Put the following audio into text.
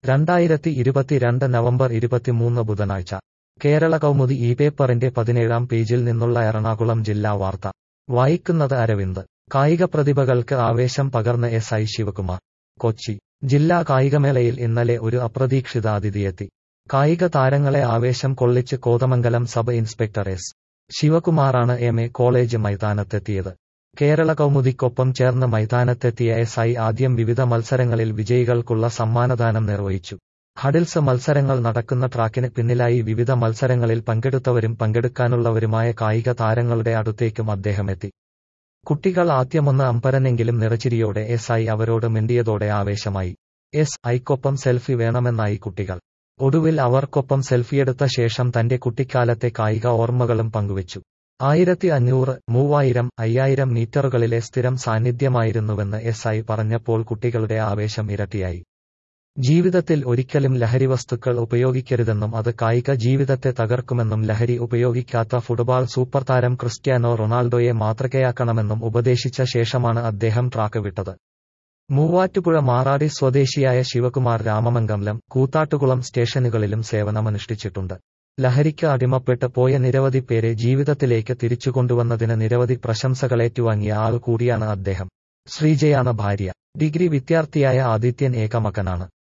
രണ്ടായിരത്തി ഇരുപത്തിരണ്ട് നവംബർ ഇരുപത്തിമൂന്ന് ബുധനാഴ്ച കേരള കൗമുദി ഈ പേപ്പറിന്റെ പതിനേഴാം പേജിൽ നിന്നുള്ള എറണാകുളം ജില്ലാ വാർത്ത വായിക്കുന്നത് അരവിന്ദ് കായിക പ്രതിഭകൾക്ക് ആവേശം പകർന്ന് എസ് ഐ ശിവകുമാർ കൊച്ചി ജില്ലാ കായികമേളയിൽ ഇന്നലെ ഒരു അപ്രതീക്ഷിത അതിഥിയെത്തി കായിക താരങ്ങളെ ആവേശം കൊള്ളിച്ച് കോതമംഗലം സബ് ഇൻസ്പെക്ടർ എസ് ശിവകുമാറാണ് എം എ കോളേജ് മൈതാനത്തെത്തിയത് കേരള കൗമുദിക്കൊപ്പം ചേർന്ന് മൈതാനത്തെത്തിയ എസ് ഐ ആദ്യം വിവിധ മത്സരങ്ങളിൽ വിജയികൾക്കുള്ള സമ്മാനദാനം നിർവഹിച്ചു ഹഡിൽസ് മത്സരങ്ങൾ നടക്കുന്ന ട്രാക്കിന് പിന്നിലായി വിവിധ മത്സരങ്ങളിൽ പങ്കെടുത്തവരും പങ്കെടുക്കാനുള്ളവരുമായ കായിക താരങ്ങളുടെ അടുത്തേക്കും അദ്ദേഹമെത്തി കുട്ടികൾ ആദ്യമൊന്ന് അമ്പരനെങ്കിലും നിറച്ചിരിയോടെ എസ് ഐ അവരോട് മിണ്ടിയതോടെ ആവേശമായി എസ് ഐക്കൊപ്പം സെൽഫി വേണമെന്നായി കുട്ടികൾ ഒടുവിൽ അവർക്കൊപ്പം സെൽഫിയെടുത്ത ശേഷം തന്റെ കുട്ടിക്കാലത്തെ കായിക ഓർമ്മകളും പങ്കുവച്ചു ആയിരത്തി അഞ്ഞൂറ് മൂവായിരം അയ്യായിരം മീറ്ററുകളിലെ സ്ഥിരം സാന്നിധ്യമായിരുന്നുവെന്ന് എസ് ഐ പറഞ്ഞപ്പോൾ കുട്ടികളുടെ ആവേശം ഇരട്ടിയായി ജീവിതത്തിൽ ഒരിക്കലും ലഹരിവസ്തുക്കൾ ഉപയോഗിക്കരുതെന്നും അത് കായിക ജീവിതത്തെ തകർക്കുമെന്നും ലഹരി ഉപയോഗിക്കാത്ത ഫുട്ബോൾ സൂപ്പർ താരം ക്രിസ്ത്യാനോ റൊണാൾഡോയെ മാതൃകയാക്കണമെന്നും ഉപദേശിച്ച ശേഷമാണ് അദ്ദേഹം ട്രാക്ക് വിട്ടത് മൂവാറ്റുപുഴ മാറാടി സ്വദേശിയായ ശിവകുമാർ രാമമംഗലം കൂത്താട്ടുകുളം സ്റ്റേഷനുകളിലും സേവനമനുഷ്ഠിച്ചിട്ടുണ്ട് ലഹരിക്ക് അടിമപ്പെട്ട് പോയ നിരവധി പേരെ ജീവിതത്തിലേക്ക് തിരിച്ചുകൊണ്ടുവന്നതിന് നിരവധി പ്രശംസകളേറ്റുവാങ്ങിയ ആൾ കൂടിയാണ് അദ്ദേഹം ശ്രീജയാണ് ഭാര്യ ഡിഗ്രി വിദ്യാർത്ഥിയായ ആദിത്യൻ ഏകമകനാണ്